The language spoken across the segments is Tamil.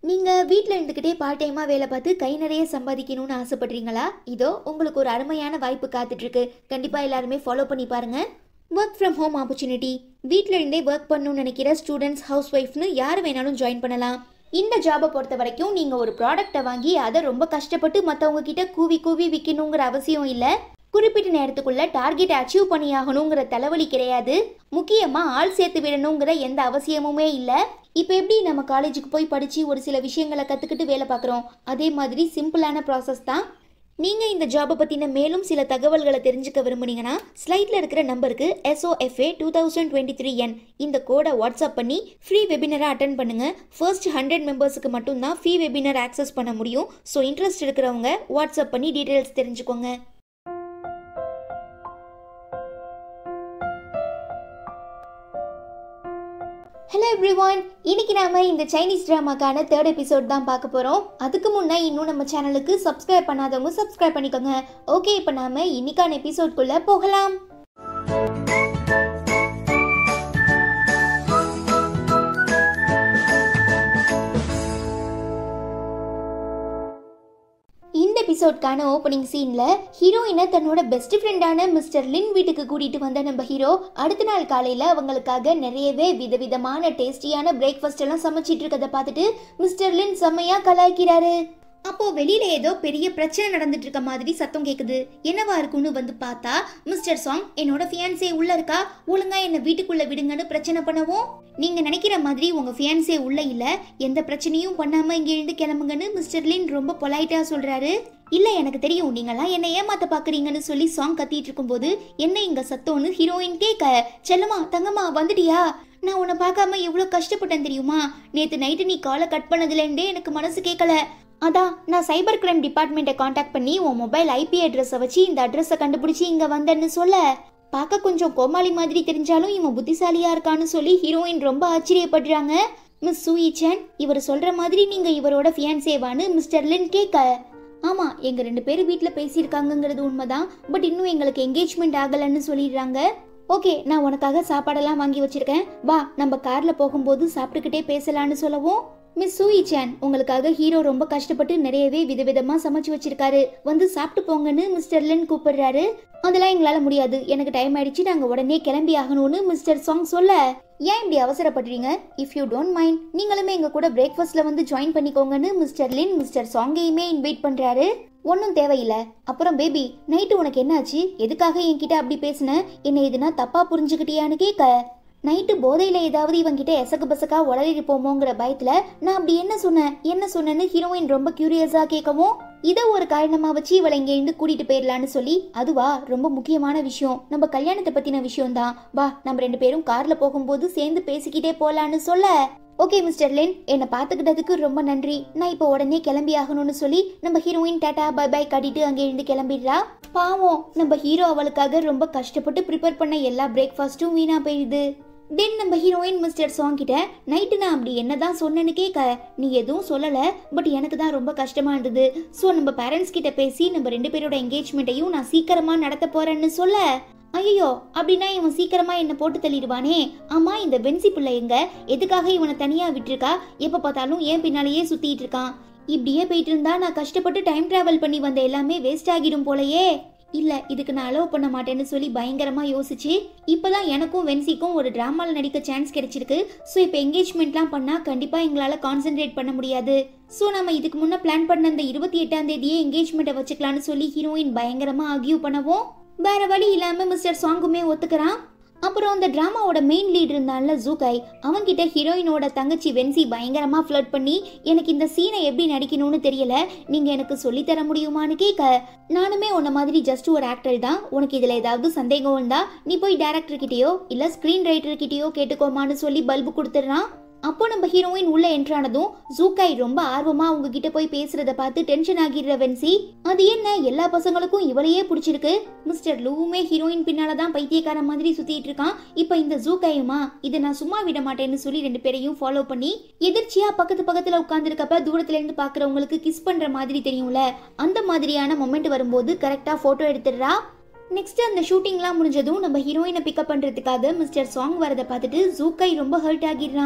நீங்கள் வீட்டில் இருந்துக்கிட்டே பார்ட் டைமாக வேலை பார்த்து கை நிறைய சம்பாதிக்கணும்னு ஆசைப்படுறீங்களா இதோ உங்களுக்கு ஒரு அருமையான வாய்ப்பு காத்துட்ருக்கு கண்டிப்பாக எல்லாருமே ஃபாலோ பண்ணி பாருங்க ஒர்க் ஃப்ரம் ஹோம் ஆப்பர்ச்சுனிட்டி வீட்டில் இருந்தே ஒர்க் பண்ணணும்னு நினைக்கிற ஸ்டூடெண்ட்ஸ் ஹவுஸ் ஒய்ஃப்னு யார் வேணாலும் ஜாயின் பண்ணலாம் இந்த ஜாபை பொறுத்த வரைக்கும் நீங்கள் ஒரு ப்ராடக்ட்டை வாங்கி அதை ரொம்ப கஷ்டப்பட்டு மற்றவங்க கிட்ட கூவி கூவி விற்கணுங்கிற அவசியம் இல்லை குறிப்பிட்ட நேரத்துக்குள்ள டார்கெட் அச்சீவ் பண்ணியாகணுங்கிற தலைவலி கிடையாது முக்கியமாக ஆள் சேர்த்து விடணுங்கிற எந்த அவசியமுமே இல்லை இப்போ எப்படி நம்ம காலேஜுக்கு போய் படித்து ஒரு சில விஷயங்களை கற்றுக்கிட்டு வேலை பார்க்குறோம் அதே மாதிரி சிம்பிளான ப்ராசஸ் தான் நீங்கள் இந்த ஜாபை பற்றின மேலும் சில தகவல்களை தெரிஞ்சுக்க விரும்புனீங்கன்னா ஸ்லைட்டில் இருக்கிற நம்பருக்கு SOFA two thousand twenty three என் இந்த கோடை வாட்ஸ்அப் பண்ணி ஃப்ரீ வெபினராக அட்டன் பண்ணுங்கள் ஃபர்ஸ்ட் ஹண்ட்ரட் மெம்பர்ஸுக்கு மட்டும்தான் ஃப்ரீ வெபினர் ஆக்சஸ் பண்ண முடியும் ஸோ இன்ட்ரெஸ்ட் இருக்கிறவங்க வாட்ஸ்அப் பண்ணி டீட்டெயில்ஸ் தெரிஞ்சுக்கோங்க ஹலோ எவ்ரிவான் இன்னைக்கு நாம இந்த சைனீஸ் ட்ராமாக்கான தேர்ட் எபிசோட் தான் பார்க்க போறோம் அதுக்கு முன்னே இன்னும் நம்ம சேனலுக்கு சப்ஸ்கிரைப் பண்ணாதவங்க சப்ஸ்கிரைப் பண்ணிக்கோங்க ஓகே இப்போ நாம இன்னைக்கான எபிசோட்குள்ள போகலாம் இந்த எபிசோட்கான ஓப்பனிங் சீன்ல ஹீரோயினை தன்னோட பெஸ்ட் ஃப்ரெண்டான மிஸ்டர் லின் வீட்டுக்கு கூட்டிட்டு வந்த நம்ம ஹீரோ அடுத்த நாள் காலையில அவங்களுக்காக நிறையவே விதவிதமான டேஸ்டியான பிரேக்ஃபாஸ்ட் எல்லாம் சமைச்சிட்டு இருக்கதை பார்த்துட்டு மிஸ்டர் லின் செம்மையா கலாய்க்கிறாரு அப்போ வெளியில ஏதோ பெரிய பிரச்சனை நடந்துட்டு இருக்க மாதிரி சத்தம் கேக்குது என்னவா இருக்குன்னு வந்து பார்த்தா மிஸ்டர் சாங் என்னோட ஃபியான்சே உள்ள இருக்கா ஒழுங்கா என்ன வீட்டுக்குள்ள விடுங்கன்னு பிரச்சனை பண்ணவும் நீங்க நினைக்கிற மாதிரி உங்க ஃபியான்சே உள்ள இல்ல எந்த பிரச்சனையும் பண்ணாம இங்க இருந்து கிளம்புங்கன்னு மிஸ்டர் லின் ரொம்ப பொலைட்டா சொல்றாரு இல்ல எனக்கு தெரியும் நீங்கெல்லாம் என்ன ஏமாத்த பாக்குறீங்கன்னு சொல்லி சாங் கத்திட்டு இருக்கும்போது என்ன இங்க சத்தம்னு ஹீரோயின் கேட்க செல்லம்மா தங்கம்மா வந்துட்டியா நான் உன்னை பார்க்காம எவ்வளவு கஷ்டப்பட்டேன் தெரியுமா நேத்து நைட்டு நீ காலை கட் பண்ணதுல இருந்தே எனக்கு மனசு கேட்கல அதான் நான் சைபர் கிரைம் டிபார்ட்மெண்ட்டை காண்டாக்ட் பண்ணி உன் மொபைல் ஐபி அட்ரஸை வச்சு இந்த அட்ரஸை கண்டுபிடிச்சி இங்கே வந்தேன்னு சொல்ல பார்க்க கொஞ்சம் கோமாளி மாதிரி தெரிஞ்சாலும் இவன் புத்திசாலியா இருக்கான்னு சொல்லி ஹீரோயின் ரொம்ப ஆச்சரியப்படுறாங்க மிஸ் சூயி சேன் இவர் சொல்ற மாதிரி நீங்க இவரோட ஃபியான்சேவான்னு மிஸ்டர் லின் கேட்க ஆமா எங்க ரெண்டு பேரும் வீட்டில் பேசியிருக்காங்கங்கிறது உண்மைதான் பட் இன்னும் எங்களுக்கு என்கேஜ்மெண்ட் ஆகலைன்னு சொல்லிடுறாங்க ஓகே நான் உனக்காக சாப்பாடெல்லாம் வாங்கி வச்சிருக்கேன் வா நம்ம கார்ல போகும்போது சாப்பிட்டுக்கிட்டே பேசலான்னு சொல்லவும் மிஸ் சூயி சேன் உங்களுக்காக ஹீரோ ரொம்ப கஷ்டப்பட்டு நிறையவே விதவிதமா சமைச்சு வச்சிருக்காரு வந்து சாப்பிட்டு போங்கன்னு மிஸ்டர் லின் கூப்பிடுறாரு அதெல்லாம் எங்களால முடியாது எனக்கு டைம் ஆயிடுச்சு நாங்க உடனே கிளம்பி ஆகணும்னு மிஸ்டர் சாங் சொல்ல ஏன் இப்படி அவசரப்படுறீங்க இஃப் யூ டோன்ட் மைண்ட் நீங்களுமே எங்க கூட பிரேக்ஃபாஸ்ட்ல வந்து ஜாயின் பண்ணிக்கோங்கன்னு மிஸ்டர் லின் மிஸ்டர் சாங்கையுமே இன்வைட் பண்றாரு ஒன்றும் தேவையில்லை அப்புறம் பேபி நைட்டு உனக்கு என்னாச்சு எதுக்காக என்கிட்ட அப்படி பேசுன என்னை எதுனா தப்பா புரிஞ்சுக்கிட்டியான்னு கேட்க நைட்டு போதையில ஏதாவது இவங்கிட்ட எசக்கு பசக்கா உளறிருப்போமோங்கிற பயத்துல நான் அப்படி என்ன சொன்னேன் என்ன சொன்னேன்னு ஹீரோயின் ரொம்ப கியூரியஸா கேட்கவும் இதை ஒரு காரணமா வச்சு இவளை இங்க இருந்து கூட்டிட்டு போயிடலான்னு சொல்லி அதுவா ரொம்ப முக்கியமான விஷயம் நம்ம கல்யாணத்தை பத்தின விஷயம் தான் வா நம்ம ரெண்டு பேரும் கார்ல போகும்போது சேர்ந்து பேசிக்கிட்டே போலான்னு சொல்ல ஓகே மிஸ்டர் லின் என்னை பார்த்துக்கிட்டதுக்கு ரொம்ப நன்றி நான் இப்போ உடனே கிளம்பி ஆகணும்னு சொல்லி நம்ம ஹீரோயின் டாடா பை பை கட்டிட்டு அங்கே இருந்து கிளம்பிடுறா பாவம் நம்ம ஹீரோ அவளுக்காக ரொம்ப கஷ்டப்பட்டு ப்ரிப்பேர் பண்ண எல்லா பிரேக்ஃபாஸ்ட்டும் வீணா போயிடுது தென் நம்ம ஹீரோயின் மிஸ்டர் சாங் கிட்ட நைட்டு நான் அப்படி என்னதான் சொன்னேன்னு கேட்க நீ எதுவும் சொல்லலை பட் எனக்கு தான் ரொம்ப கஷ்டமா இருந்தது ஸோ நம்ம பேரண்ட்ஸ் கிட்ட பேசி நம்ம ரெண்டு பேரோட என்கேஜ்மெண்ட்டையும் நான் சீக்கிரமா நடத்த போறேன்னு சொல்ல ஐயோ அப்படின்னா இவன் சீக்கிரமா என்ன போட்டு தள்ளிடுவானே ஆமா இந்த வென்சி பிள்ளை எங்க எதுக்காக இவனை தனியா விட்டுருக்கா எப்ப பார்த்தாலும் ஏன் பின்னாலேயே சுத்திட்டு இருக்கான் இப்படியே போயிட்டு இருந்தா நான் கஷ்டப்பட்டு டைம் டிராவல் பண்ணி வந்த எல்லாமே வேஸ்ட் ஆகிடும் போலயே இல்ல இதுக்கு நான் அலோவ் பண்ண மாட்டேன்னு சொல்லி பயங்கரமா யோசிச்சு இப்பதான் எனக்கும் வென்சிக்கும் ஒரு டிராமால நடிக்க சான்ஸ் கிடைச்சிருக்கு ஸோ இப்போ என்கேஜ்மெண்ட்லாம் பண்ணா கண்டிப்பா எங்களால கான்சென்ட்ரேட் பண்ண முடியாது ஸோ நம்ம இதுக்கு முன்ன பிளான் பண்ண அந்த இருபத்தி எட்டாம் தேதியே என்கேஜ்மெண்ட்டை வச்சுக்கலாம்னு சொல்லி ஹீரோயின் பயங்கரமா ஆகியூ பண்ணவும் வேற வழி இல்லாம மிஸ்டர் சாங்குமே ஒத்துக்கிறான் அப்புறம் அந்த டிராமாவோட மெயின் லீட் இருந்தான்ல ஜூகாய் அவன்கிட்ட ஹீரோயினோட தங்கச்சி வென்சி பயங்கரமா ஃப்ளர்ட் பண்ணி எனக்கு இந்த சீனை எப்படி நடிக்கணும்னு தெரியல நீங்க எனக்கு சொல்லி தர முடியுமான்னு கேட்க நானுமே உன்ன மாதிரி ஜஸ்ட் ஒரு ஆக்டர் தான் உனக்கு இதுல ஏதாவது சந்தேகம் இருந்தா நீ போய் டேரக்டர் கிட்டயோ இல்ல ஸ்கிரீன் ரைட்டர் கிட்டயோ கேட்டுக்கோமான்னு சொல்லி பல்பு கொடுத்துறான் அப்போ நம்ம ஹீரோயின் உள்ள என்ட்ரானதும் ஜூக்காய் ரொம்ப ஆர்வமா அவங்க கிட்ட போய் பேசுறத பார்த்து டென்ஷன் ஆகிடுற வென்சி அது என்ன எல்லா பசங்களுக்கும் இவளையே பிடிச்சிருக்கு மிஸ்டர் லூவுமே ஹீரோயின் பின்னால தான் பைத்தியக்கார மாதிரி சுத்திட்டு இருக்கான் இப்போ இந்த ஜூக்காயுமா இதை நான் சும்மா விட மாட்டேன்னு சொல்லி ரெண்டு பேரையும் ஃபாலோ பண்ணி எதிர்ச்சியா பக்கத்து பக்கத்துல உட்காந்துருக்கப்ப தூரத்துல இருந்து பாக்குறவங்களுக்கு கிஸ் பண்ற மாதிரி தெரியும்ல அந்த மாதிரியான மொமெண்ட் வரும்போது கரெக்டா போட்டோ எடுத்துடுறா நெக்ஸ்ட் அந்த ஷூட்டிங்லாம் முடிஞ்சதும் நம்ம ஹீரோயினை பிக்கப் பண்றதுக்காக மிஸ்டர் சாங் வரதை பார்த்துட்டு ஜூக்காய் ரொம்ப ஹர்ட் ஆகிடுறான்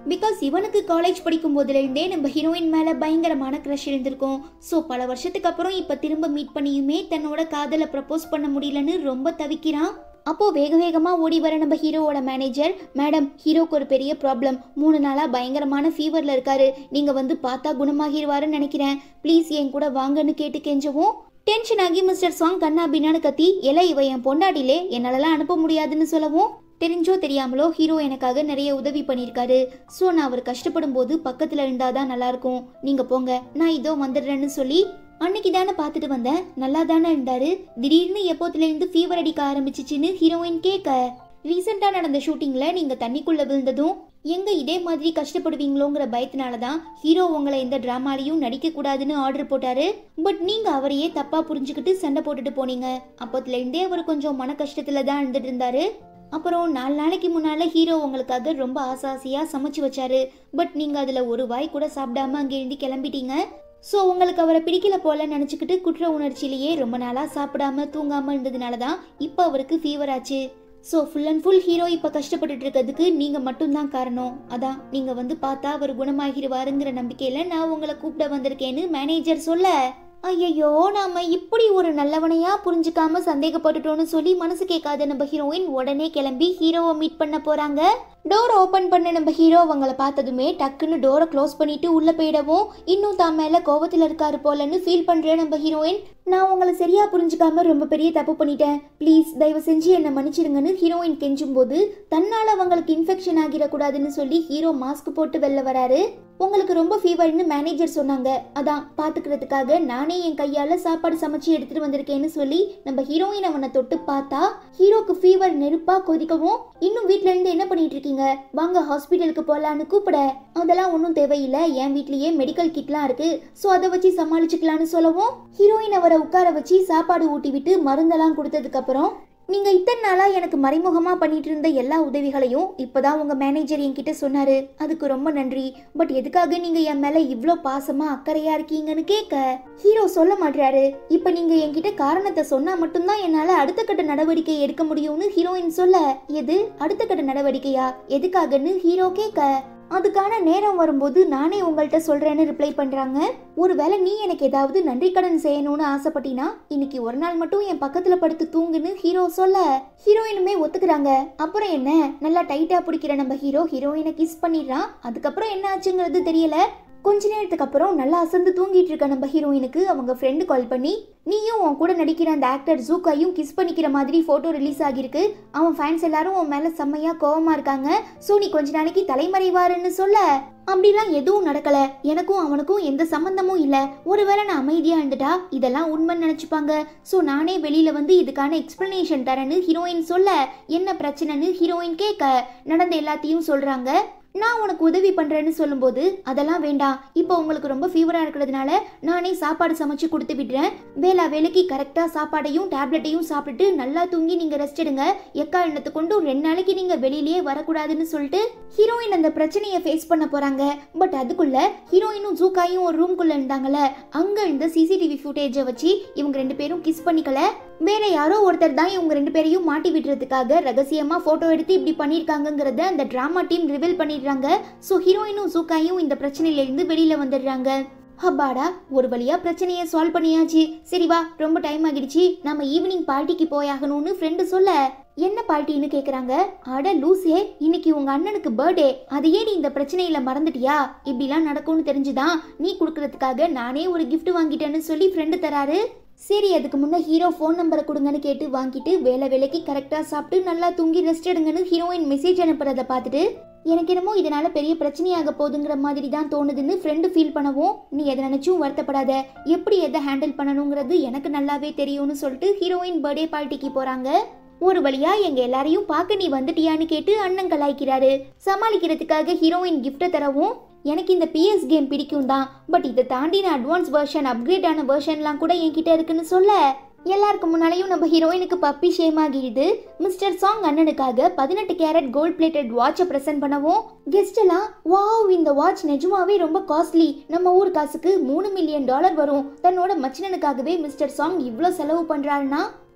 பிகாஸ் இவனுக்கு காலேஜ் படிக்கும் போதுலேருந்தே நம்ம ஹீரோயின் மேலே பயங்கரமான க்ரஷ் இருந்திருக்கும் ஸோ பல வருஷத்துக்கு அப்புறம் இப்போ திரும்ப மீட் பண்ணியுமே தன்னோட காதலை ப்ரப்போஸ் பண்ண முடியலன்னு ரொம்ப தவிக்கிறான் அப்போ வேக வேகமா ஓடி வர நம்ம ஹீரோவோட மேனேஜர் மேடம் ஹீரோக்கு ஒரு பெரிய ப்ராப்ளம் மூணு நாளா பயங்கரமான ஃபீவர்ல இருக்காரு நீங்க வந்து பார்த்தா குணமாகிடுவாருன்னு நினைக்கிறேன் ப்ளீஸ் என் கூட வாங்கன்னு கேட்டு கெஞ்சவும் டென்ஷன் ஆகி மிஸ்டர் சாங் கண்ணா பின்னான்னு கத்தி எலை இவ என் பொண்டாட்டிலே என்னாலலாம் அனுப்ப முடியாதுன்னு சொல்லவும் தெரிஞ்சோ தெரியாமலோ ஹீரோ எனக்காக நிறைய உதவி பண்ணியிருக்காரு ஸோ நான் அவர் கஷ்டப்படும் போது பக்கத்தில் இருந்தாதான் நல்லா இருக்கும் நீங்க போங்க நான் இதோ வந்துடுறேன்னு சொல்லி அன்னைக்கு தானே பார்த்துட்டு வந்தேன் நல்லா தானே இருந்தாரு திடீர்னு எப்போத்துல இருந்து ஃபீவர் அடிக்க ஆரம்பிச்சிச்சுன்னு ஹீரோயின் கேட்க ரீசெண்டாக நடந்த ஷூட்டிங்ல நீங்க தண்ணிக்குள்ள விழுந்ததும் எங்க இதே மாதிரி கஷ்டப்படுவீங்களோங்கிற பயத்தினால தான் ஹீரோ உங்களை எந்த டிராமாலையும் நடிக்க கூடாதுன்னு ஆர்டர் போட்டாரு பட் நீங்க அவரையே தப்பா புரிஞ்சுக்கிட்டு சண்டை போட்டுட்டு போனீங்க அப்போத்துல இருந்தே அவர் கொஞ்சம் மன கஷ்டத்துல தான் இருந்துட்டு இருந்தாரு அப்புறம் நாலு நாளைக்கு முன்னால ஹீரோ உங்களுக்காக ரொம்ப ஆசாசியா சமைச்சு வச்சாரு பட் நீங்க அதுல ஒரு வாய் கூட சாப்பிடாம அங்கிருந்து கிளம்பிட்டீங்க ஸோ உங்களுக்கு அவரை பிடிக்கல போல நினச்சிக்கிட்டு குற்ற உணர்ச்சியிலேயே ரொம்ப நாளாக சாப்பிடாம தூங்காம இருந்ததுனால தான் இப்போ அவருக்கு ஃபீவர் ஆச்சு so full and full hero இப்போ கஷ்டப்பட்டுட்டு இருக்கிறதுக்கு நீங்கள் மட்டும்தான் காரணம் அதான் நீங்கள் வந்து பார்த்தா அவர் குணமாகிடுவாருங்கிற நம்பிக்கையில் நான் உங்களை கூப்பிட வந்திருக்கேன்னு மேனேஜர் சொல்ல ஐயையோ நாம இப்படி ஒரு நல்லவனையா புரிஞ்சுக்காம சந்தேகப்பட்டுட்டோம்னு சொல்லி மனசு கேட்காத நம்ம ஹீரோயின் உடனே கிளம்பி ஹீரோவை மீட் பண்ண போறாங்க டோர் ஓபன் பண்ண நம்ம ஹீரோ அவங்கள பார்த்ததுமே டக்குன்னு டோரை க்ளோஸ் பண்ணிட்டு உள்ள போயிடவும் இன்னும் தான் மேல கோவத்துல இருக்காரு போலன்னு ஃபீல் பண்ற நம்ம ஹீரோயின் நான் உங்களை சரியா புரிஞ்சுக்காம ரொம்ப பெரிய தப்பு பண்ணிட்டேன் ப்ளீஸ் தயவு செஞ்சு என்னை மன்னிச்சிடுங்கன்னு ஹீரோயின் கெஞ்சும் போது தன்னால அவங்களுக்கு இன்ஃபெக்ஷன் ஆகிடக்கூடாதுன்னு சொல்லி ஹீரோ மாஸ்க் போட்டு வெளில வராரு உங்களுக்கு ரொம்ப ஃபீவர்னு மேனேஜர் சொன்னாங்க அதான் பாத்துக்கிறதுக்காக நானே என் கையால சாப்பாடு சமைச்சு எடுத்துட்டு வந்திருக்கேன்னு சொல்லி நம்ம ஹீரோயின் அவனை தொட்டு பார்த்தா ஹீரோக்கு ஃபீவர் நெருப்பா கொதிக்கவும் இன்னும் வீட்ல இருந்து என்ன பண்ணிட்டு இருக்கீங்க வாங்க ஹாஸ்பிட்டலுக்கு போலான்னு கூப்பிட அதெல்லாம் ஒன்றும் தேவையில்லை என் வீட்லயே மெடிக்கல் கிட்லாம் இருக்கு ஸோ அதை வச்சு சமாளிச்சுக்கலான்னு சொல்லவும் ஹீரோயின் அவரை உட்கார வச்சு சாப்பாடு ஊட்டி விட்டு மருந்தெல்லாம் கொடுத்ததுக்கு அப்புறம் நீங்க இத்தனை நாளா எனக்கு மறைமுகமா பண்ணிட்டு இருந்த எல்லா உதவிகளையும் இப்பதான் உங்க மேனேஜர் என்கிட்ட சொன்னாரு அதுக்கு ரொம்ப நன்றி பட் எதுக்காக நீங்க என் மேல இவ்ளோ பாசமா அக்கறையா இருக்கீங்கன்னு கேட்க ஹீரோ சொல்ல மாட்டாரு இப்ப நீங்க என்கிட்ட காரணத்தை சொன்னா மட்டும்தான் என்னால அடுத்த கட்ட நடவடிக்கை எடுக்க முடியும்னு ஹீரோயின் சொல்ல எது அடுத்த கட்ட நடவடிக்கையா எதுக்காகன்னு ஹீரோ கேட்க அதுக்கான நேரம் வரும்போது நானே உங்கள்கிட்ட சொல்றேன்னு ரிப்ளை பண்றாங்க ஒருவேளை நீ எனக்கு ஏதாவது நன்றி கடன் செய்யணும்னு ஆசைப்பட்டினா இன்னைக்கு ஒரு நாள் மட்டும் என் பக்கத்துல படுத்து தூங்குன்னு ஹீரோ சொல்ல ஹீரோயினுமே ஒத்துக்கிறாங்க அப்புறம் என்ன நல்லா டைட்டா பிடிக்கிற நம்ம ஹீரோ ஹீரோயினை கிஸ் பண்ணிடுறான் அதுக்கப்புறம் என்ன ஆச்சுங்கிறது தெரியல கொஞ்ச நேரத்துக்கு அப்புறம் நல்லா அசந்து தூங்கிட்டு இருக்க நம்ம ஹீரோயினுக்கு அவங்க ஃப்ரெண்டு கால் பண்ணி நீயும் உன் கூட நடிக்கிற அந்த ஆக்டர் ஜூக்காயும் கிஸ் பண்ணிக்கிற மாதிரி போட்டோ ரிலீஸ் ஆகியிருக்கு அவன் ஃபேன்ஸ் எல்லாரும் உன் மேல செம்மையா கோவமா இருக்காங்க ஸோ நீ கொஞ்ச நாளைக்கு தலைமறைவாருன்னு சொல்ல அப்படிலாம் எதுவும் நடக்கல எனக்கும் அவனுக்கும் எந்த சம்பந்தமும் இல்ல ஒருவேளை நான் அமைதியா இருந்துட்டா இதெல்லாம் உண்மைன்னு நினைச்சுப்பாங்க ஸோ நானே வெளியில வந்து இதுக்கான எக்ஸ்பிளனேஷன் தரேன்னு ஹீரோயின் சொல்ல என்ன பிரச்சனைன்னு ஹீரோயின் கேட்க நடந்த எல்லாத்தையும் சொல்றாங்க நான் உனக்கு உதவி பண்றேன்னு சொல்லும்போது அதெல்லாம் வேண்டாம் இப்போ உங்களுக்கு ரொம்ப ஃபீவரா இருக்கிறதுனால நானே சாப்பாடு சமைச்சு கொடுத்து விடுறேன் வேளா வேலைக்கு கரெக்டா சாப்பாடையும் டேப்லெட்டையும் சாப்பிட்டுட்டு நல்லா தூங்கி நீங்க ரெஸ்ட் எடுங்க எக்கா எண்ணத்தை கொண்டு ரெண்டு நாளைக்கு நீங்க வெளியிலேயே வரக்கூடாதுன்னு சொல்லிட்டு ஹீரோயின் அந்த பிரச்சனையை ஃபேஸ் பண்ண போறாங்க பட் அதுக்குள்ள ஹீரோயினும் ஜூக்காயும் ஒரு ரூம்குள்ள இருந்தாங்கல்ல அங்க இருந்த சிசிடிவி ஃபுட்டேஜை வச்சு இவங்க ரெண்டு பேரும் கிஸ் பண்ணிக்கல வேற யாரோ ஒருத்தர் தான் இவங்க ரெண்டு பேரையும் மாட்டி விடுறதுக்காக ரகசியமா போட்டோ எடுத்து இப்படி பண்ணிருக்காங்கங்கறத அந்த டிராமா டீம் ரிவீல் பண்ணிடுறாங்க ஸோ ஹீரோயினும் ஜூக்காயும் இந்த பிரச்சனையில இருந்து வெளியில வந்துடுறாங்க ஹப்பாடா ஒரு வழியா பிரச்சனையை சால்வ் பண்ணியாச்சு சரி வா ரொம்ப டைம் ஆகிடுச்சு நம்ம ஈவினிங் பார்ட்டிக்கு போயாகணும்னு ஃப்ரெண்டு சொல்ல என்ன பார்ட்டின்னு கேக்குறாங்க அட லூசே இன்னைக்கு உங்க அண்ணனுக்கு பர்த்டே அதையே நீ இந்த பிரச்சனையில மறந்துட்டியா இப்படிலாம் நடக்கும்னு தெரிஞ்சுதான் நீ கொடுக்கறதுக்காக நானே ஒரு gift வாங்கிட்டேன்னு சொல்லி ஃப்ரெண்டு தராரு சரி அதுக்கு முன்ன ஹீரோ ஃபோன் நம்பரை கொடுங்கன்னு கேட்டு வாங்கிட்டு வேலை வேலைக்கு கரெக்டாக சாப்பிட்டு நல்லா தூங்கி ரெஸ்ட் எடுங்கன்னு ஹீரோயின் மெசேஜ் அனுப்புறதை பார்த்துட்டு எனக்கு என்னமோ இதனால பெரிய பிரச்சனையாக போகுதுங்கிற மாதிரி தான் தோணுதுன்னு ஃப்ரெண்டு ஃபீல் பண்ணவும் நீ எதை நினைச்சும் வருத்தப்படாத எப்படி எதை ஹேண்டில் பண்ணணுங்கிறது எனக்கு நல்லாவே தெரியும்னு சொல்லிட்டு ஹீரோயின் பர்த்டே பார்ட்டிக்கு போறாங்க ஒரு வழியா எங்க எல்லாரையும் பார்க்க நீ வந்துட்டியான்னு கேட்டு அண்ணன் கலாய்க்கிறாரு சமாளிக்கிறதுக்காக ஹீரோயின் கிஃப்ட்டை தரவும் எனக்கு இந்த பிஎஸ் கேம் பிடிக்கும் தான் பட் இதை தாண்டி நான் அட்வான்ஸ் வெர்ஷன் அப்கிரேட் ஆன வெர்ஷன்லாம் கூட என்கிட்ட இருக்குன்னு சொல்ல எல்லாருக்கும் முன்னாலேயும் நம்ம ஹீரோயினுக்கு பப்பி ஷேம் ஆகிடுது மிஸ்டர் சாங் அண்ணனுக்காக பதினெட்டு கேரட் கோல்ட் பிளேட்டட் வாட்சை ப்ரெசென்ட் பண்ணவும் கெஸ்ட் எல்லாம் வாவ் இந்த வாட்ச் நிஜமாவே ரொம்ப காஸ்ட்லி நம்ம ஊர் காசுக்கு மூணு மில்லியன் டாலர் வரும் தன்னோட மச்சினனுக்காகவே மிஸ்டர் சாங் இவ்வளோ செலவு பண்றாருன்னா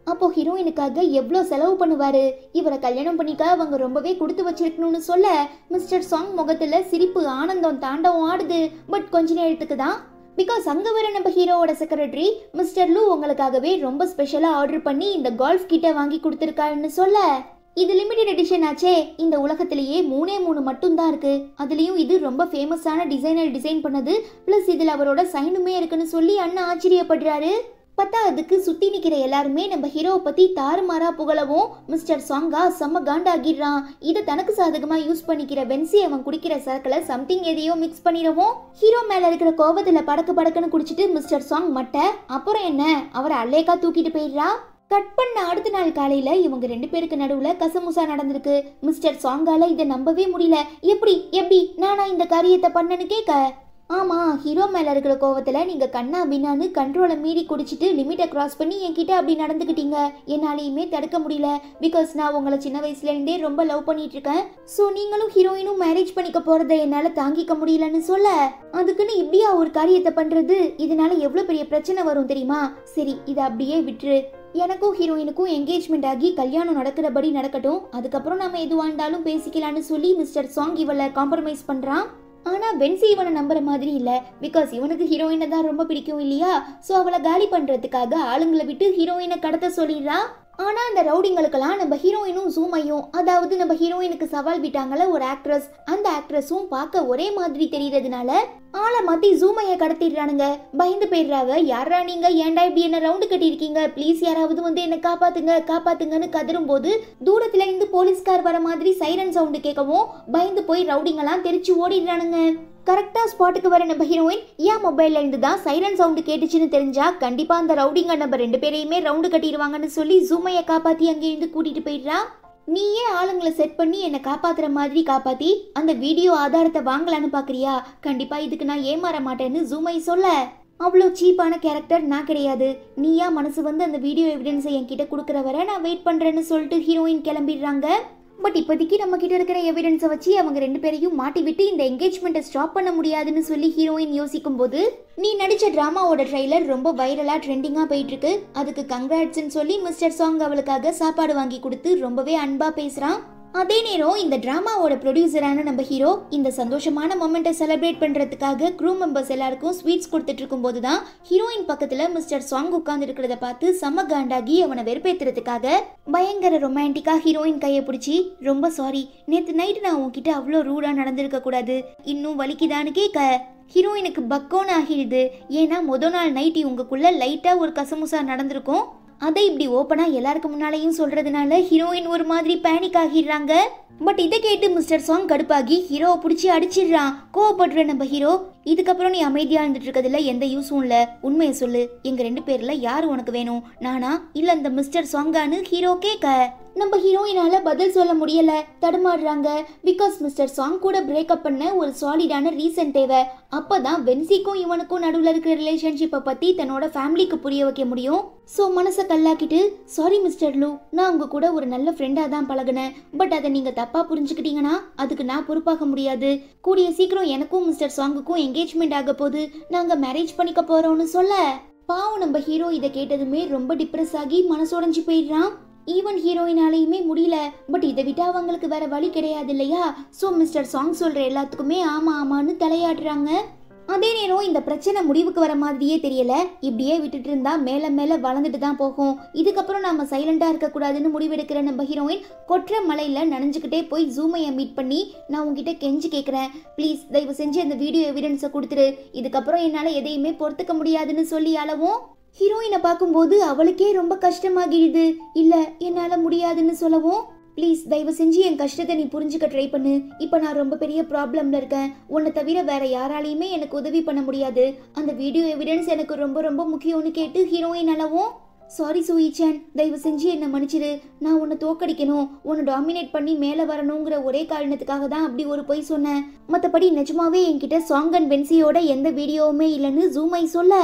அப்போ ஹீரோயினுக்காக எவ்வளோ செலவு பண்ணுவாரு இவரை கல்யாணம் பண்ணிக்க அவங்க ரொம்பவே கொடுத்து வச்சிருக்கணும்னு சொல்ல மிஸ்டர் சாங் முகத்துல சிரிப்பு ஆனந்தம் தாண்டவம் ஆடுது பட் கொஞ்ச நேரத்துக்கு தான் பிகாஸ் அங்க வர நம்ம ஹீரோவோட செக்ரட்டரி மிஸ்டர் லூ உங்களுக்காகவே ரொம்ப ஸ்பெஷலா ஆர்டர் பண்ணி இந்த கால்ஃப் கிட்ட வாங்கி கொடுத்துருக்காருன்னு சொல்ல இது லிமிடெட் எடிஷன் ஆச்சே இந்த உலகத்திலேயே மூணே மூணு மட்டும் தான் இருக்கு அதுலயும் இது ரொம்ப ஃபேமஸான டிசைனர் டிசைன் பண்ணது பிளஸ் இதுல அவரோட சைனுமே இருக்குன்னு சொல்லி அண்ணன் ஆச்சரியப்படுறாரு பத்தாவதுக்கு சுத்தி நிக்கிற எல்லாருமே நம்ம ஹீரோவை பத்தி தாறுமாறா புகழவும் மிஸ்டர் சாங்கா செம்ம காண்டாகிடுறான் இதை தனக்கு சாதகமா யூஸ் பண்ணிக்கிற பென்சி அவன் குடிக்கிற சரக்குல சம்திங் எதையோ மிக்ஸ் பண்ணிடவும் ஹீரோ மேல இருக்கிற கோபத்துல படக்கு படக்குன்னு குடிச்சிட்டு மிஸ்டர் சாங் மட்டை அப்புறம் என்ன அவரை அல்லேக்கா தூக்கிட்டு போயிடுறா கட் பண்ண அடுத்த நாள் காலையில இவங்க ரெண்டு பேருக்கு நடுவுல கசமுசா நடந்திருக்கு மிஸ்டர் சாங்கால இதை நம்பவே முடியல எப்படி எப்படி நானா இந்த காரியத்தை பண்ணனு கேட்க ஆமா ஹீரோ மேல இருக்கிற கோவத்துல நீங்க கண்ணா பின்னான்னு கண்ட்ரோலை மீறி குடிச்சிட்டு லிமிட்டை கிராஸ் பண்ணி என்கிட்ட அப்படி நடந்துக்கிட்டீங்க என்னாலையுமே தடுக்க முடியல பிகாஸ் நான் உங்களை சின்ன வயசுல இருந்தே ரொம்ப லவ் பண்ணிட்டு இருக்கேன் ஸோ நீங்களும் ஹீரோயினும் மேரேஜ் பண்ணிக்க போறதை என்னால தாங்கிக்க முடியலன்னு சொல்ல அதுக்குன்னு இப்படியா ஒரு காரியத்தை பண்றது இதனால எவ்வளவு பெரிய பிரச்சனை வரும் தெரியுமா சரி இதை அப்படியே விட்டுரு எனக்கும் ஹீரோயினுக்கும் என்கேஜ்மெண்ட் ஆகி கல்யாணம் நடக்கிறபடி நடக்கட்டும் அதுக்கப்புறம் நம்ம எதுவாக இருந்தாலும் பேசிக்கலாம்னு சொல்லி மிஸ்டர் சாங் இவளை காம்ப்ரமைஸ் பண்றான் ஆனா பென்சி இவனை நம்புற மாதிரி இல்ல பிகாஸ் இவனுக்கு ஹீரோயினை தான் ரொம்ப பிடிக்கும் இல்லையா சோ அவளை காலி பண்றதுக்காக ஆளுங்களை விட்டு ஹீரோயினை கடத்த சொல்லிடுறா ஆனா அந்த ரவுடிங்களுக்கெல்லாம் நம்ம ஹீரோயினும் ஜூமையும் அதாவது நம்ம ஹீரோயினுக்கு சவால் விட்டாங்கல்ல ஒரு ஆக்ட்ரஸ் அந்த ஆக்ட்ரஸும் பார்க்க ஒரே மாதிரி தெரியறதுனால ஆளை மாத்தி ஜூமைய கடத்திடுறானுங்க பயந்து போயிடுறாங்க யாரா நீங்க ஏன்டா இப்படி என்ன ரவுண்டு கட்டியிருக்கீங்க ப்ளீஸ் யாராவது வந்து என்ன காப்பாத்துங்க காப்பாத்துங்கன்னு கதரும் போது தூரத்துல இருந்து போலீஸ்கார் வர மாதிரி சைரன் சவுண்டு கேட்கவும் பயந்து போய் ரவுடிங்கெல்லாம் தெரிச்சு ஓடிடுறானுங்க கரெக்டா ஸ்பாட்டுக்கு வர நம்ம ஹீரோயின் ஏன் மொபைல்ல இருந்து தான் சைரன் சவுண்டு கேட்டுச்சுன்னு தெரிஞ்சா கண்டிப்பா அந்த ரவுடிங்க நம்ம ரெண்டு பேரையுமே ரவுண்டு கட்டிடுவாங்கன்னு சொல்லி ஜூமைய காப்பாத்தி அங்கேருந்து கூட்டிட்டு போயிடுறா நீயே ஆளுங்களை செட் பண்ணி என்னை காப்பாத்துற மாதிரி காப்பாத்தி அந்த வீடியோ ஆதாரத்தை வாங்கலான்னு பாக்குறியா கண்டிப்பா இதுக்கு நான் ஏமாற மாட்டேன்னு ஜூமை சொல்ல அவ்வளோ சீப்பான கேரக்டர் நான் கிடையாது நீயா மனசு வந்து அந்த வீடியோ எவிடன்ஸை என்கிட்ட கொடுக்குற வரை நான் வெயிட் பண்றேன்னு சொல்லிட்டு ஹீரோயின் கிளம்பிடுறாங்க பட் இப்போதைக்கு நம்ம கிட்ட இருக்கிற எவிடன்ஸை வச்சு அவங்க ரெண்டு பேரையும் மாட்டி விட்டு இந்த என்கேஜ்மெண்ட்டை ஸ்டாப் பண்ண முடியாதுன்னு சொல்லி ஹீரோயின் யோசிக்கும் போது நீ நடிச்ச டிராமாவோட ட்ரைலர் ரொம்ப வைரலா ட்ரெண்டிங்கா போயிட்டு இருக்கு அதுக்கு கங்க்ராட்ஸ்னு சொல்லி மிஸ்டர் சாங் அவளுக்காக சாப்பாடு வாங்கி கொடுத்து ரொம்பவே அன்பா பேசுறான் அதே நேரம் இந்த டிராமாவோட ப்ரொடியூசரான நம்ம ஹீரோ இந்த சந்தோஷமான மொமெண்ட்டை செலிப்ரேட் பண்றதுக்காக க்ரூ மெம்பர்ஸ் எல்லாருக்கும் ஸ்வீட்ஸ் கொடுத்துட்டு இருக்கும்போது தான் ஹீரோயின் பக்கத்துல மிஸ்டர் சாங் உட்கார்ந்து இருக்கிறத பார்த்து செம்ம காண்டாகி அவனை வெறுப்பேத்துறதுக்காக பயங்கர ரொமான்டிக்கா ஹீரோயின் கையை பிடிச்சி ரொம்ப சாரி நேத்து நைட் நான் உன்கிட்ட அவ்வளோ ரூடா நடந்திருக்க கூடாது இன்னும் வலிக்குதான்னு கேட்க ஹீரோயினுக்கு பக்கோன்னு ஆகிடுது ஏன்னா முத நாள் நைட் இவங்களுக்குள்ள லைட்டா ஒரு கசமுசா நடந்திருக்கும் அதை இப்படி ஓப்பனா எல்லாருக்கு முன்னாலேயும் சொல்றதுனால ஹீரோயின் ஒரு மாதிரி பேனிக் ஆகிடுறாங்க பட் இதை கேட்டு மிஸ்டர் சாங் கடுப்பாகி ஹீரோவை பிடிச்சி அடிச்சிடுறான் கோவப்படுற நம்ம ஹீரோ இதுக்கப்புறம் நீ அமைதியா இருந்துட்டு இருக்கிறதுல எந்த யூஸும் இல்ல உண்மையை சொல்லு எங்க ரெண்டு பேர்ல யாரு உனக்கு வேணும் நானா இல்ல அந்த மிஸ்டர் சாங்கான்னு ஹீரோ கேட்க நம்ம ஹீரோயினால பதில் சொல்ல முடியல தடுமாறுறாங்க பிகாஸ் மிஸ்டர் சாங் கூட பிரேக்கப் பண்ண ஒரு சாலிடான ரீசன் தேவை அப்பதான் வென்சிக்கும் இவனுக்கும் நடுவில் இருக்கிற ரிலேஷன்ஷிப்பை பத்தி தன்னோட ஃபேமிலிக்கு புரிய வைக்க முடியும் ஸோ மனசை கல்லாக்கிட்டு சாரி மிஸ்டர் லூ நான் உங்க கூட ஒரு நல்ல ஃப்ரெண்டாக தான் பழகினேன் பட் அதை நீங்க தப்பா புரிஞ்சுக்கிட்டீங்கன்னா அதுக்கு நான் பொறுப்பாக முடியாது கூடிய சீக்கிரம் எனக்கும் மிஸ்டர் சாங்குக்கும் என்கேஜ்மெண்ட் ஆக போது நாங்க மேரேஜ் பண்ணிக்க போறோம்னு சொல்ல பாவம் நம்ம ஹீரோ இதை கேட்டதுமே ரொம்ப டிப்ரெஸ் ஆகி மனசுடைஞ்சு போயிடுறான் ஈவன் ஹீரோயினாலையுமே முடியல பட் இதை விட்டு அவங்களுக்கு வேற வழி கிடையாது இல்லையா ஸோ மிஸ்டர் சாங் சொல்ற எல்லாத்துக்குமே ஆமா ஆமான்னு தலையாடுறாங்க அதே நேரம் இந்த பிரச்சனை முடிவுக்கு வர மாதிரியே தெரியல இப்படியே விட்டுட்டு இருந்தா மேல மேல வளர்ந்துட்டு தான் போகும் இதுக்கப்புறம் நாம சைலண்டா இருக்க கூடாதுன்னு முடிவெடுக்கிற நம்ம ஹீரோயின் கொற்ற மலையில நனைஞ்சுக்கிட்டே போய் ஜூமையை மீட் பண்ணி நான் உங்ககிட்ட கெஞ்சி கேட்குறேன் ப்ளீஸ் தயவு செஞ்சு அந்த வீடியோ எவிடன்ஸை கொடுத்துரு இதுக்கப்புறம் என்னால் எதையுமே பொறுத்துக்க முடியாதுன்னு சொல்லி அளவும் ஹீரோயினை பார்க்கும்போது அவளுக்கே ரொம்ப கஷ்டமாகிடுது இல்ல என்னால முடியாதுன்னு சொல்லவும் ப்ளீஸ் தயவு செஞ்சு என் கஷ்டத்தை நீ புரிஞ்சுக்க ட்ரை பண்ணு இப்போ நான் ரொம்ப பெரிய ப்ராப்ளம்ல இருக்கேன் உன்னை தவிர வேற யாராலையுமே எனக்கு உதவி பண்ண முடியாது அந்த வீடியோ எவிடன்ஸ் எனக்கு ரொம்ப ரொம்ப முக்கியம்னு கேட்டு ஹீரோயின் அளவும் சாரி சூயிச்சன் தயவு செஞ்சு என்னை மன்னிச்சிரு நான் உன்னை தோக்கடிக்கணும் உன்னை டாமினேட் பண்ணி மேலே வரணுங்கிற ஒரே காரணத்துக்காக தான் அப்படி ஒரு பொய் சொன்னேன் மற்றபடி நிஜமாவே என்கிட்ட சாங் அண்ட் பென்சியோட எந்த வீடியோவுமே இல்லைன்னு ஜூமை சொல்ல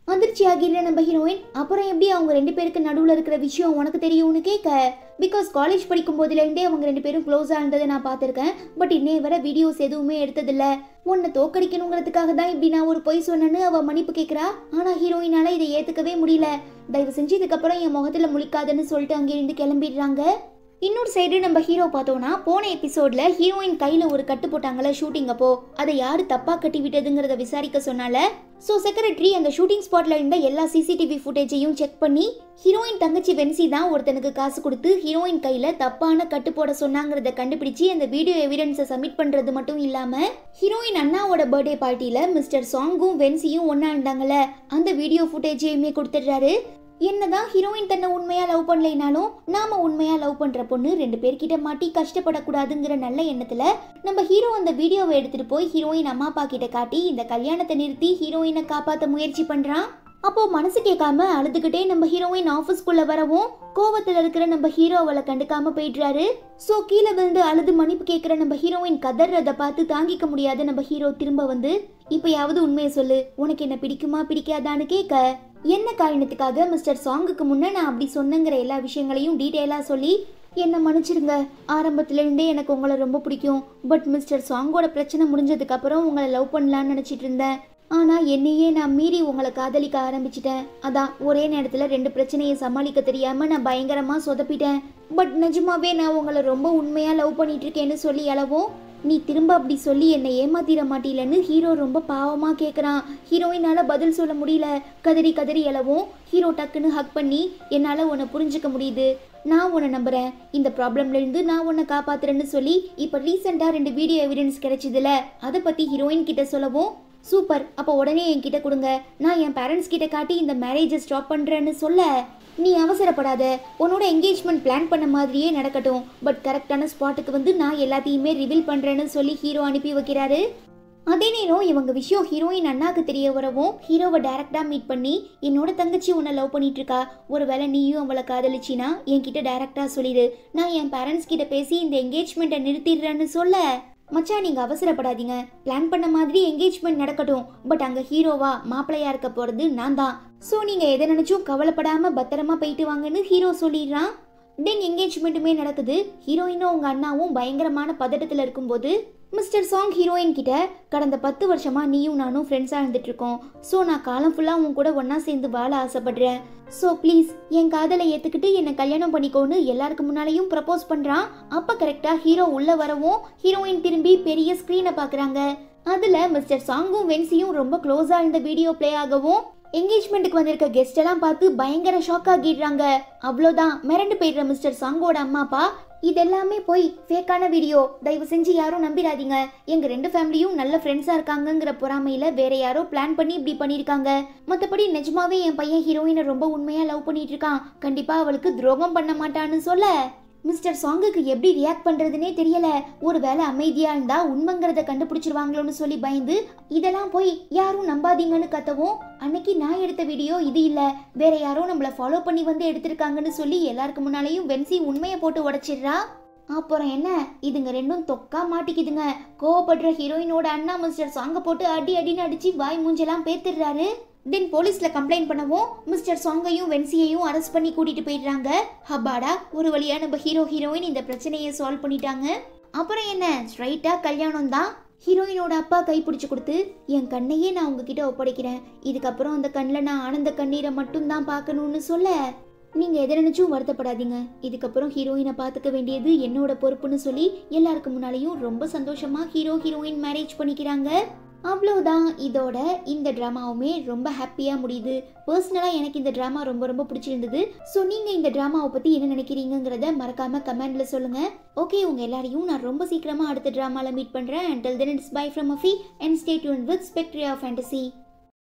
அதிர்ச்சி ஆகிடுற நம்ம ஹீரோயின் அப்புறம் எப்படி அவங்க ரெண்டு பேருக்கு நடுவில் இருக்கிற விஷயம் உனக்கு தெரியும்னு கேட்க பிகாஸ் காலேஜ் படிக்கும் போதுலேருந்தே அவங்க ரெண்டு பேரும் க்ளோஸாக இருந்ததை நான் பார்த்துருக்கேன் பட் இன்னைய வர வீடியோஸ் எதுவுமே எடுத்ததில்ல உன்னை தோக்கடிக்கணுங்கிறதுக்காக தான் இப்படி நான் ஒரு பொய் சொன்னேன்னு அவ மன்னிப்பு கேட்குறா ஆனால் ஹீரோயினால இதை ஏற்றுக்கவே முடியல தயவு செஞ்சு இதுக்கப்புறம் என் முகத்தில் முழிக்காதுன்னு சொல்லிட்டு அங்கேருந்து கிளம்பிடுறாங்க இன்னொரு சைடு நம்ம ஹீரோ பார்த்தோம்னா போன எபிசோட்ல ஹீரோயின் கையில ஒரு கட்டு போட்டாங்கல்ல ஷூட்டிங் அப்போ அதை யாரு தப்பா கட்டி விட்டதுங்கிறத விசாரிக்க சொன்னால ஸோ செக்ரட்டரி அந்த ஷூட்டிங் ஸ்பாட்ல இருந்த எல்லா சிசிடிவி ஃபுட்டேஜையும் செக் பண்ணி ஹீரோயின் தங்கச்சி வென்சி தான் ஒருத்தனுக்கு காசு கொடுத்து ஹீரோயின் கையில தப்பான கட்டு போட சொன்னாங்கிறத கண்டுபிடிச்சு அந்த வீடியோ எவிடன்ஸை சப்மிட் பண்றது மட்டும் இல்லாம ஹீரோயின் அண்ணாவோட பர்த்டே பார்ட்டியில மிஸ்டர் சாங்கும் வென்சியும் ஒன்னா இருந்தாங்கல்ல அந்த வீடியோ ஃபுட்டேஜையுமே கொடுத்துட்றாரு என்னதான் ஹீரோயின் தன்னை உண்மையா லவ் பண்ணலைனாலும் நாம உண்மையா லவ் பண்ற பொண்ணு ரெண்டு பேர்கிட்ட மாட்டி கஷ்டப்படக்கூடாதுங்கிற நல்ல எண்ணத்துல நம்ம ஹீரோ அந்த வீடியோவை எடுத்துட்டு போய் ஹீரோயின் அம்மா அப்பா கிட்ட காட்டி இந்த கல்யாணத்தை நிறுத்தி ஹீரோயினை காப்பாத்த முயற்சி பண்றான் அப்போ மனசு கேட்காம அழுதுகிட்டே நம்ம ஹீரோயின் ஆஃபீஸ்க்குள்ள வரவும் கோவத்துல இருக்கிற நம்ம ஹீரோ அவளை கண்டுக்காம போயிடுறாரு சோ கீழே விழுந்து அழுது மன்னிப்பு கேட்கிற நம்ம ஹீரோயின் கதறத பார்த்து தாங்கிக்க முடியாத நம்ம ஹீரோ திரும்ப வந்து இப்பயாவது உண்மையை சொல்லு உனக்கு என்ன பிடிக்குமா பிடிக்காதான்னு கேட்க என்ன காரணத்துக்காக மிஸ்டர் சாங்குக்கு முன்ன நான் அப்படி சொன்னங்கிற எல்லா விஷயங்களையும் டீட்டெயிலாக சொல்லி என்னை மன்னிச்சிருங்க ஆரம்பத்துலேருந்தே எனக்கு உங்களை ரொம்ப பிடிக்கும் பட் மிஸ்டர் சாங்கோட பிரச்சனை முடிஞ்சதுக்கு அப்புறம் உங்களை லவ் பண்ணலான்னு நினச்சிட்டு இருந்தேன் ஆனால் என்னையே நான் மீறி உங்களை காதலிக்க ஆரம்பிச்சிட்டேன் அதான் ஒரே நேரத்தில் ரெண்டு பிரச்சனையை சமாளிக்க தெரியாமல் நான் பயங்கரமாக சொதப்பிட்டேன் பட் நிஜமாவே நான் உங்களை ரொம்ப உண்மையாக லவ் பண்ணிட்டு இருக்கேன்னு சொல்லி அளவும் நீ திரும்ப அப்படி சொல்லி என்னை ஏமாத்திட மாட்டீலன்னு ஹீரோ ரொம்ப பாவமா கேட்குறான் ஹீரோயினால பதில் சொல்ல முடியல கதறி கதறி எழவும் ஹீரோ டக்குன்னு ஹக் பண்ணி என்னால் உன்னை புரிஞ்சுக்க முடியுது நான் உன்னை நம்புறேன் இந்த ப்ராப்ளம்ல இருந்து நான் உன்னை காப்பாத்துறேன்னு சொல்லி இப்போ ரீசெண்டாக ரெண்டு வீடியோ எவிடன்ஸ் கிடைச்சதுல அதை பற்றி ஹீரோயின் கிட்ட சொல்லவும் சூப்பர் அப்போ உடனே என்கிட்ட கொடுங்க நான் என் பேரண்ட்ஸ் கிட்ட காட்டி இந்த மேரேஜை ஸ்டாப் பண்ணுறேன்னு சொல்ல நீ அவசரப்படாத உன்னோட என்கேஜ்மெண்ட் பிளான் பண்ண மாதிரியே நடக்கட்டும் பட் கரெக்டான ஸ்பாட்டுக்கு வந்து நான் எல்லாத்தையுமே ரிவீல் பண்ணுறேன்னு சொல்லி ஹீரோ அனுப்பி வைக்கிறாரு அதே நேரம் இவங்க விஷயம் ஹீரோயின் அண்ணாக்கு தெரிய வரவும் ஹீரோவை டைரக்டா மீட் பண்ணி என்னோட தங்கச்சி உன்னை லவ் பண்ணிட்டு இருக்கா ஒருவேளை நீயும் அவளை காதலிச்சினா என்கிட்ட டைரக்டா சொல்லிடு நான் என் பேரண்ட்ஸ் கிட்ட பேசி இந்த என்கேஜ்மெண்ட்டை நிறுத்திடுறேன்னு சொல்ல மச்சான் நீங்க அவசரப்படாதீங்க பிளான் பண்ண மாதிரி என்கேஜ்மெண்ட் நடக்கட்டும் பட் அங்க ஹீரோவா மாப்பிள்ளையா இருக்க போறது நான் தான் ஸோ நீங்க எதை நினைச்சும் கவலைப்படாம பத்திரமா போயிட்டு வாங்கன்னு ஹீரோ சொல்லிடுறான் தென் என்கேஜ்மெண்ட்டுமே நடக்குது ஹீரோயினும் உங்க அண்ணாவும் பயங்கரமான பதட்டத்தில் இருக்கும்போது மிஸ்டர் சாங் ஹீரோயின் கிட்ட கடந்த பத்து வருஷமா நீயும் நானும் ஃப்ரெண்ட்ஸாக இருந்துட்டு இருக்கோம் ஸோ நான் காலம் ஃபுல்லாக உன் கூட ஒன்றா சேர்ந்து வாழ ஆசைப்படுறேன் ஸோ ப்ளீஸ் என் காதலை ஏற்றுக்கிட்டு என்னை கல்யாணம் பண்ணிக்கோன்னு எல்லாருக்கு முன்னாலேயும் ப்ரப்போஸ் பண்ணுறான் அப்போ கரெக்டாக ஹீரோ உள்ளே வரவும் ஹீரோயின் திரும்பி பெரிய ஸ்க்ரீனை பார்க்குறாங்க அதில் மிஸ்டர் சாங்கும் வென்சியும் ரொம்ப க்ளோஸாக இருந்த வீடியோ ப்ளே ஆகவும் என்கேஜ்மெண்ட்டுக்கு வந்திருக்க கெஸ்ட் எல்லாம் பார்த்து பயங்கர ஷாக் ஆகிடுறாங்க அவ்வளோதான் மிரண்டு போயிடுற மிஸ்டர் சாங்கோட அம்மா அப்பா இதெல்லாமே போய் ஃபேக்கான வீடியோ தயவு செஞ்சு யாரும் நம்பிடாதீங்க எங்க ரெண்டு ஃபேமிலியும் நல்ல ஃப்ரெண்ட்ஸா இருக்காங்கங்கிற பொறாமையில வேற யாரோ பிளான் பண்ணி இப்படி பண்ணியிருக்காங்க மற்றபடி நிஜமாவே என் பையன் ஹீரோயினை ரொம்ப உண்மையா லவ் பண்ணிட்டு இருக்கான் கண்டிப்பா அவளுக்கு துரோகம் பண்ண மாட்டான்னு சொல்ல மிஸ்டர் சாங்குக்கு எப்படி ரியாக்ட் பண்றதுனே தெரியல ஒருவேளை அமைதியா இருந்தா உண்மைங்கிறத கண்டுபிடிச்சிருவாங்களோன்னு சொல்லி பயந்து இதெல்லாம் போய் யாரும் நம்பாதீங்கன்னு கத்தவும் அன்னைக்கு நான் எடுத்த வீடியோ இது இல்ல வேற யாரோ நம்மள ஃபாலோ பண்ணி வந்து எடுத்திருக்காங்கன்னு சொல்லி எல்லாருக்கு முன்னாலேயும் வென்சி உண்மையை போட்டு உடைச்சிடுறா அப்புறம் என்ன இதுங்க ரெண்டும் தொக்கா மாட்டிக்குதுங்க கோவப்படுற ஹீரோயினோட அண்ணா மிஸ்டர் சாங்க போட்டு அடி அடின்னு அடிச்சு வாய் மூஞ்செல்லாம் பேத்துடுறாரு தென் போலீஸ்ல கம்ப்ளைண்ட் பண்ணவும் மிஸ்டர் சாங்கையும் வென்சியையும் அரெஸ்ட் பண்ணி கூட்டிட்டு போயிடுறாங்க ஹப்பாடா ஒரு வழியா நம்ம ஹீரோ ஹீரோயின் இந்த பிரச்சனையை சால்வ் பண்ணிட்டாங்க அப்புறம் என்ன ஸ்ட்ரைட்டா கல்யாணம் தான் ஹீரோயினோட அப்பா கை பிடிச்சு கொடுத்து என் கண்ணையே நான் உங்ககிட்ட ஒப்படைக்கிறேன் இதுக்கப்புறம் அந்த கண்ணில் நான் ஆனந்த கண்ணீரை மட்டும்தான் பார்க்கணும்னு சொல்ல நீங்க எதை நினைச்சும் வருத்தப்படாதீங்க இதுக்கப்புறம் ஹீரோயினை பார்த்துக்க வேண்டியது என்னோட பொறுப்புன்னு சொல்லி எல்லாருக்கு முன்னாலேயும் ரொம்ப சந்தோஷமா ஹீரோ ஹீரோயின் மேரேஜ் பண்ணிக்கிறாங்க அவ்வளோதான் இதோட இந்த ட்ராமாவுமே ரொம்ப ஹாப்பியாக முடியுது பர்சனலாக எனக்கு இந்த ட்ராமா ரொம்ப ரொம்ப பிடிச்சிருந்தது ஸோ நீங்கள் இந்த ட்ராமாவை பற்றி என்ன நினைக்கிறீங்கிறத மறக்காமல் கமெண்டில் சொல்லுங்கள் ஓகே உங்கள் எல்லாரையும் நான் ரொம்ப சீக்கிரமாக அடுத்த ட்ராமாவில் மீட் பண்ணுறேன் and then it's bye from Affi and stay tuned with Spectri of fantasy